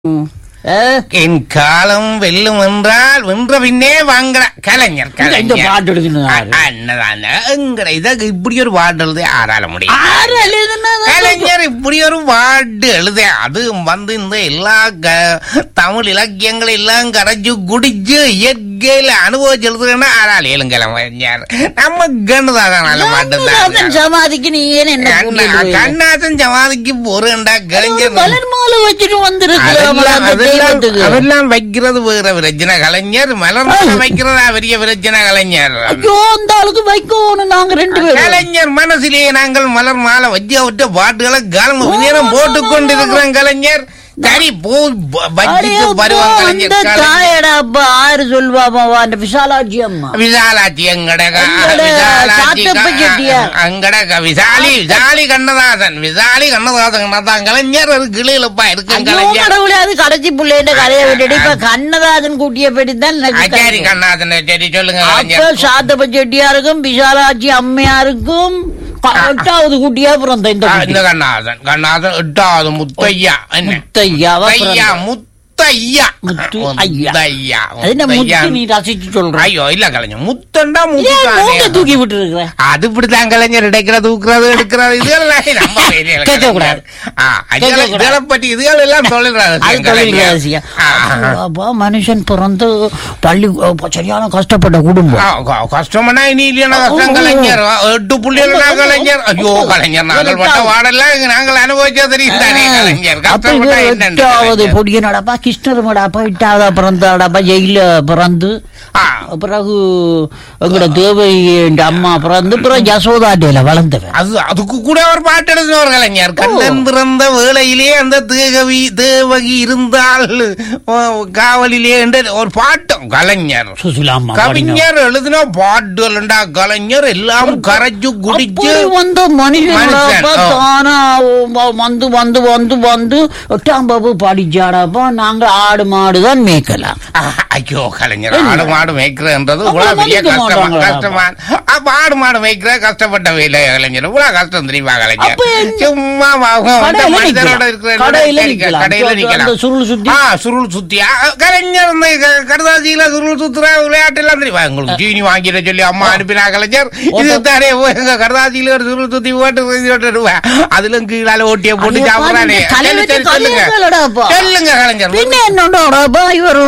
ம். ஆ, என் காலம் வெல்லும் என்றால் வென்ற பின்னே வாங்கல கலைஞர் இந்த- இந்த கலைஞர் பாட்டு எழுதினது யாரு? அண்ணதான் எங்கட இதாக இப்படி ஒரு பாட்டு எழுத ஆறால முடியும் ஆறு எழுதுனது? கலைஞர் இப்படி ஒரு பாட்டு எழுத அது வந்து இந்த எல்லா க- தமிழ் இலக்கியங்கள் எல்லாம் கரைச்சு குடிச்சு இயற்கையில அனுபவிச்சு எழுதுறேன்னா ஆறால் ஏழுங்க கலைஞர் நம்ம கண்ணுதான் நல்ல பாட்டு கண்ணதாசன் தான் சமாதிக்கு நீ ஏன் என்ன கண்ணா- கூட்டிட்டு போய்? கண்ணாசன் ஜமாதிக்கு போறேன்டா ஒரு கலைஞர் மலர் மாலை வச்சுட்டு வந்திருக்கலாம் அதெல்லாம் அந்த அதெல்லாம் தெய்வத்துக்கு. அதெல்லாம் வைக்கிறது வேற பிரச்சனை கலைஞர் மலர் மாலை வைக்கிறதா பெரிய பிரச்சனை கலைஞர் ஐயோ அந்த ஆளுக்கு வைக்கணும் நாங்க ரெண்டு பேரும் கலைஞர் மனசிலேயே நாங்கள் மலர் மாலை வச்சு விட்ட பாட்டுகளை காலம் நேரம் போட்டுக் கொண்டிருக்கிறோம் கலைஞர் சரி போ ப- வச்சுட்டு வருவான் கலைஞர் கலைஞர். தாயடா அப்பா ஆறு சொல்வாமா அந்த விசாலாட்சி அம்மா விசாலாட்சி எங்கடக எங்கட விசாலாட்சி சாத்தப்ப செட்டியார். அங்கடக விசாலி விசாலி கண்ணதாசன் விசாலி கண்ணதாசன் கண்ணதாசன் கலைஞர் ஒரு கிளியிலப்பா இருக்கு ஐயோ கலைஞர் கடவுளே அது கடைசி பிள்ளைன்ற கதையை விட்டுட்டு இப்ப கண்ணதாசன் கூட்டிய படி தான் சரி கண்ணதாசன் சரி சொல்லுங்க அப்ப கலைஞர் சாத்தப்ப செட்டியாருக்கும் விசாலாட்சி அம்மையாருக்கும் க- எட்டாவது குட்டியா பிறந்த இந்த ஆ, குட்டி. இந்த கண்ணாசன் கண்ணாசன் எட்டாவது முத்தையா என்ன முத்தையாவா முத்தையா பிறந்த. முத்தையா முத்து ஐயா. முத்தையா அது என்ன முத்தையா. முத்து நீ ரசிச்சு சொல்ற ஐயோ இல்ல கலைஞர் முத்தண்டா ஏன் மூக்க முத்து தூக்கி விட்டு இருக்கிற அது இப்படிதான் கலைஞர் இடைக்கிறது தூக்குறது எடுக்கிறது இதெல்லாம் நம்ம பெரிய கேட்கக்கூடாது. ஆ, அதெல்லாம் கேட்கக்கூடாது. இதெல்லாம் பற்றி இதுகள் எல்லாம் சொல்லுறாரு அது தொழில் ரகசியம். அப்பா, மனுஷன் பிறந்து பள்ளி அப்ப சரியான கஷ்டப்பட்ட குடும்பம் கஷ்டம்னா இனி இல்லையா கஷ்டம் கலைஞர் எட்டு புள்ளிகள் கலைஞர் ஐயோ கலைஞர் நாங்கள் பட்ட வாடெல்லாம் நாங்கள் அனுபவிச்சா தெரியும் தானே கலைஞர் அப்ப கஷ்டப்பட்டா இவர் என்னன்னு எட்டாவது கலைஞர். பொடிய நடப்பா கிருஷ்ணர் மடாப்பா எட்டாவதா பிறந்தாடாப்பா ஜெயில பிறந்து ஆ, பிறகு எங்கட தேவை என்ற அம்மா பிறந்து பிறகு யசோதாட்டியில வளர்ந்தவன் அது அதுக்கு கூட ஒரு பாட்டு எழுதினவர் கலைஞர் கண்ணன் பிறந்த வேளையிலே அந்த தேகவி தேவகி இருந்தால் ஓ, காவலிலே என்ற ஒரு பாட்டம் கலைஞர் சுசிலா அம்மா பாடினவ. கவிஞர் எழுதின பாட்டுலண்டா கலைஞர் எல்லாம் கரைச்சு குடிச்சு அப்படி வந்த மனுஷனாப்பா மனுஷன், ஓ. தானா வ- வந்து வந்து வந்து வந்து எட்டாம் பாபு பாடிச்சாடாப்பா நாங்க ஆடு மாடு தான் மேய்க்கலாம் ஆ, ஐயோ கலைஞர் ஆடு மாடு மேய்க்கிறன்றது அப்ப இவ்வளவு பெரிய மதிக்க கஷ்டமா மாட்டாங்களா? கஷ்டமா அப்ப ஆடு மாடு மேய்க்கிற கஷ்டப்பட்ட வேலை கலைஞர் இவ்வளவு கஷ்டம் தெரியுமா கலைஞர் அப்ப என்ன? சும்மா அவங்க வந்து கடையில மனிதரோட நிக்கலாம். இருக்கிற கடையில சரி, நிக்கலாம். கடையில அந்த நிக்கலாம் சுருள் சுத்தி. ஆ சுருள் சுத்தி ஆ, கலைஞர் இந்த க- கடுதாசியில சுருள் சுத்துற விளையாட்டு எல்லாம் தெரியும் உங்களுக்கு ஜீனி வாங்கிட சொல்லி அம்மா அனுப்பினா கலைஞர் இது தானே எங்க கடுதாசியில ஒரு சுருள் சுத்தி போட்டு போட்டுடுவேன் அதுல கீழால ஓட்டிய போட்டு ஐயோ, சாப்பிடறானே பாருங்க, கலை சரி, வச்சு சரி, சொல்லுங்க கலைஞர்களடாப்பா. சொல்லுங்க கலைஞர் பின்ன என்னோடப்பா இவர்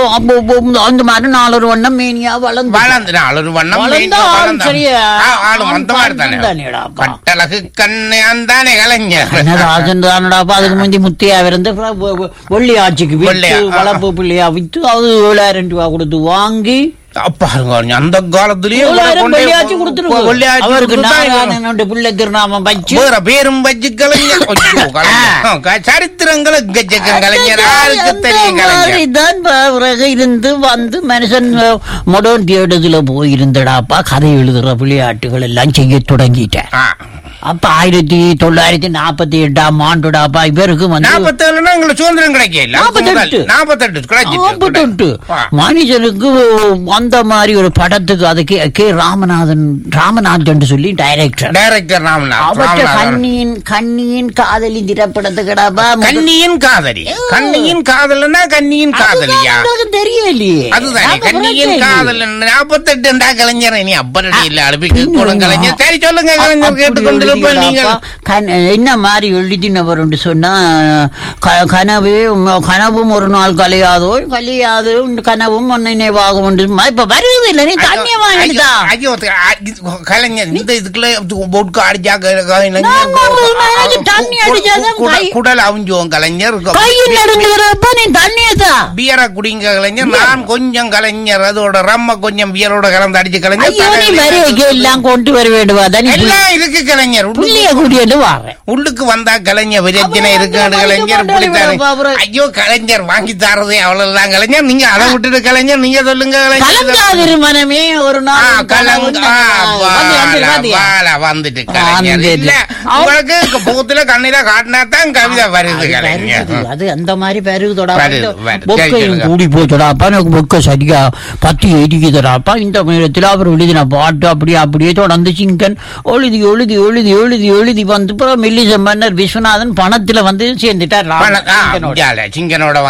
அந்த மாதிரி நாலு வண்ணம் மேனியா வளர்ந்து வளர்ந்து நாலு வண்ணம் வளர்ந்தா மீண்டும் ஆள் வளர்ந்தா. சரியா? ஆ, ஆளும் அந்த மாதிரி ஆண் தானே தானேடாப்பா. கட்டழகு கண்ணையான் தானே கலைஞர் ராஜன் தானடாப்பா அதுக்கு முந்தி முத்தியா இருந்து அப்புறம் வெ- வெ- வெள்ளி ஆட்சிக்கு வித்து வெள்ளையா, ஆ. வளர்ப்பு பிள்ளையா வித்து அது ஏழாயிரம் ரூபாய் கொடுத்து வாங்கி பாருங்க அந்த காலத்திலேயே இவரை ஏழாயிரம் கொண்டே வெள்ளியாச்சு கொடுத்துருக்கு வெள்ளியாச்சு அவருக்கு கொடுத்துதான் இவரு- நாராயணன் பிள்ளை திருநாமம் வச்சு வேற பேரும் வச்சு கலைஞர் ஐயோ, கலைஞர். க- சரித்திரங்கள் எக்கச்சக்கம் கலைஞர் யாருக்கு தெரியும் கலைஞர் தான் பிறகு இருந்து வந்து மனுஷன் மொடர்ன் தியேட்டர்ஸ்ல போய் இருந்தடாப்பா கதை எழுதுற விளையாட்டுகள் எல்லாம் செய்ய தொடங்கிட்டேன் ஆ. அப்ப ஆயிரத்தி தொள்ளாயிரத்தி நாற்பத்தி எட்டாம் ஆண்டுடாப்பா இவருக்கு வந்து நாற்பத்தேழுனா உங்களுக்கு சுதந்திரம் கிடைக்கல நாற்பத்தெட்டு. நாற்பத்தெட்டு கிடைச்சிட்டு. நாற்பத்தெட்டு ஆ. மனுஷனுக்கு அந்த மாதிரி ஒரு படத்துக்கு அது கே கே ராமநாதன் ராமநாதன் சொல்லி டைரக்டர் டைரக்டர் ராமநாத் அவற்ற ராமநாதன். கண்ணியின் கண்ணியின் காதலி திரைப்படத்துக்கடாப்பா கண்ணியின் காதலி கண்ணியின் காதல்னா கண்ணியின் காதலியா தெரியலையே அதுதானே நாம கண்ணியின் புரட்சி. காதல் நாற்பத்தெட்டுண்டா கலைஞர் இனி அப்பரடி இல்ல அனுப்பி போடும் கலைஞர் சரி சொல்லுங்க கலைஞர் அப்படி கேட்டுக்கொண்டிருப்பேன் நீங்கள் எழுதிடாப்பா. கன- என்ன மாதிரி எழுதினவர் என்று சொன்னா க- கனவே உம், கனவும் ஒரு நாள் கலையாதோ கலையாது உன் கனவும் உன் நினைவாகும் என்று ம- இப்ப வருது இல்ல நீ தண்ணிய வாங்கிட்டா ஐயோ, ஐயோ, அ- கலைஞர் இந்த இதுக்குள்ள பொட்கு அடிச்சா க- கலைஞர் நான் சொல்றேன், எனக்கு தண்ணி அடிச்சாதான் குட- கை- குடல் அவிஞ்சுவோம் கலைஞர் கையில் நடுங்குறப்ப நீ தண்ணியதா பியரை குடிங்க கலைஞர் நான் கொஞ்சம் கலைஞர் அதோட ரம்ம கொஞ்சம் பியரோட கலந்து அடிச்சு கலைஞர் ஐயோ நீ தலையில வரைக்கு எல்லாம் கொண்டு வர வேண்டுவாதா நீ எல்லாம் இருக்கு கலைஞர் உள்ளுக்கு- புள்ளிய கூட்டிட்டு வாங்க உள்ளுக்கு வந்தா கலைஞர் பிரச்சனை அப்புறம் இருக்கு வந்து கலைஞர் வாங்கி இப்படித்தானே கொண்டு வர ஐயோ கலைஞர் வாங்கி தரதே அவ்வளவுதான் கலைஞர் நீங்க அதை விட்டுட்டு கலைஞர் நீங்க சொல்லுங்க கலைஞர் கலங்காதிரு மனமே ஒரு ஆ, நாள் கலங்க- ஆ, வந்து, வந்து, வாழ, வந்து. வாழ, வந்துட்டு கலைஞர். வந்துட்டு. இல்ல, உங்களுக்கு புகுத்துல கண்ணில காட்டினா தான் கவிதை வருது அது கலைஞர் வருது. அது அந்த மாதிரி பெருகுதோடா வருது, வருது. பொக்கையும் கேட்குதுங்க. கூடி போச்சடாப்பா எனக்கு பொக்க சரியா பத்தி எரிக்குதுடாப்பா இந்த நேரத்தில் அவர் எழுதின பாட்டு அப்படியே அப்படியே தொடர்ந்து சிங்கன் எழுதி எழுதி எழுதி எழுதி எழுதி வந்து அப்புறம் மெல்லிச மன்னர் விஸ்வநாதன் பணத்துல வந்து சேர்ந்துட்டார் பண- ஆ, சிங்கனோட. இந்தியால சிங்கனோட